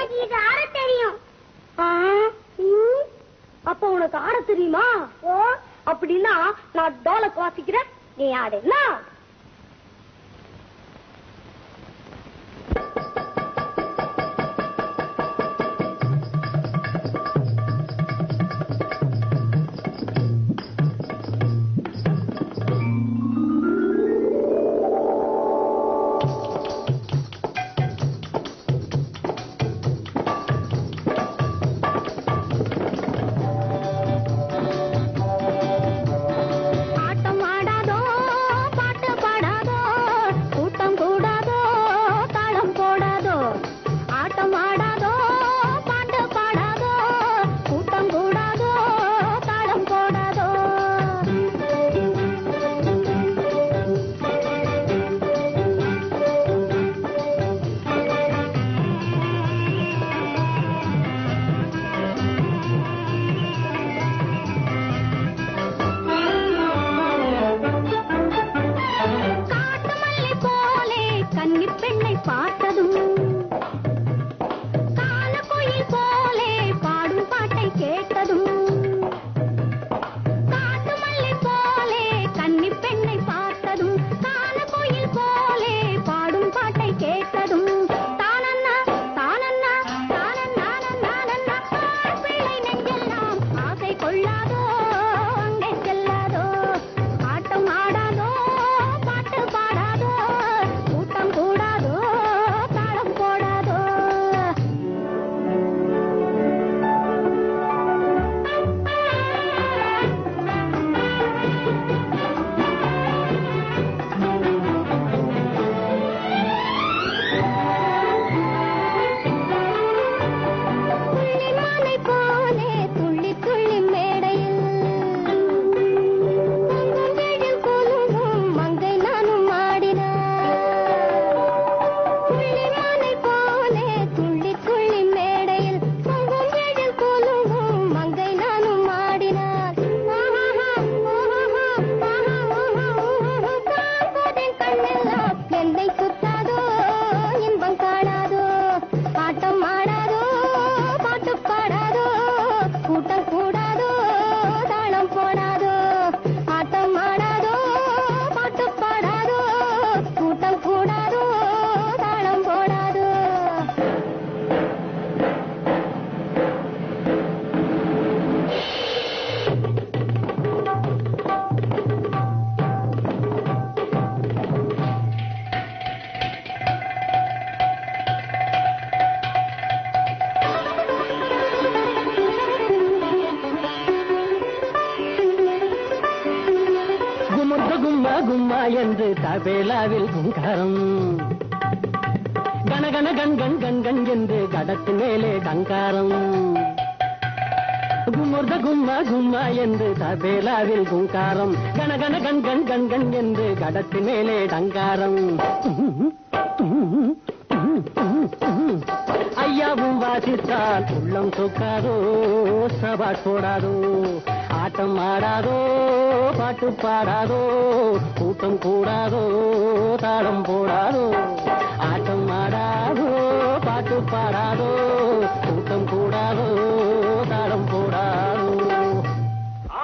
எனக்கு இது ஆட தெரியும் ஆ, ம். அப்ப உனக்கு ஆட தெரியுமா ஓ அப்படின்னா நான் டோலக் வாசிக்கிறேன் நீ ஆடு என்ன ஆட்டம் ஆடாதோ பாட்டு பாடாதோ கூட்டம் கூடாதோ தாளம் போடாதோ ஆட்டம் ஆடாதோ பாட்டு பாடாதோ கூட்டம் கூடாதோ தாளம் போடாதோ காட்டு மல்லி போலே கன்னிப் பெண்ணை பார்த்ததும் காலக்குயில் போலே பாடும் பாட்டை கேட்டதும் காட்டு மல்லி போலே கன்னிப் பெண்ணை பார்த்ததும் காலக்குயில் போலே பாடும் பாட்டை கேட்டதும் தானண்ணா தானண்ணா தானண்ணா நானண்ணா ஆண் பிள்ளை நெஞ்செல்லாம் ஆசை கொள்ளாதோ அங்கே செல்லாதோ ஆட்டம் ஆடாதோ பாட்டு பாடாதோ கூட்டம் கூடாதோ தாளம் போடாதோ துள்ளிமானை போலே துள்ளி துள்ளி மேடையில் பொங்கும் குலுங்கும் மங்கை நானும் ஆடினார் துள்ளிமானை போலே துள்ளி துள்ளி மேடையில் பொங்கும் எழில் குலுங்கும் மங்கை நானும் ஆடினார் ஆஹாஹா, ஓஹோஹோ, ஆஹா, ஓஹோ, ஓஹோ, பார்ப்பதன் கண்ணெல்லாம் என்னை சுத்தாதோ இன்பம் காணாதோ ஆட்டம் ஆடாதோ பாட்டு பாடாதோ கூட்டம் கூடாதோ தாளம் போடாதோ ஆட்டம் ஆடாதோ பாட்டு பாடாதோ கூட்டம் கூடாதோ தாளம் போடாதோ குமுர்த கும்மா கும்மா என்று தபேலாவில் குங்காரம் கனகன கண் கண் கண் கண் என்று கடத்து மேலே டங்காரம் குமுர்த கும்மா கும்மா என்று தபேலாவில் குங்காரம் கனகன கண் கண் கண் கண் என்று கடத்து மேலே டங்காரம் ஐயாவும் வாசித்தால் உள்ளம் சொக்காதோ சபாட் போடாதோ ஆட்டம் ஆடாதோ பாட்டு பாடாதோ கூட்டம் கூடாதோ தாளம் போடாதோ ஆட்டம் ஆடாதோ பாட்டு பாடாதோ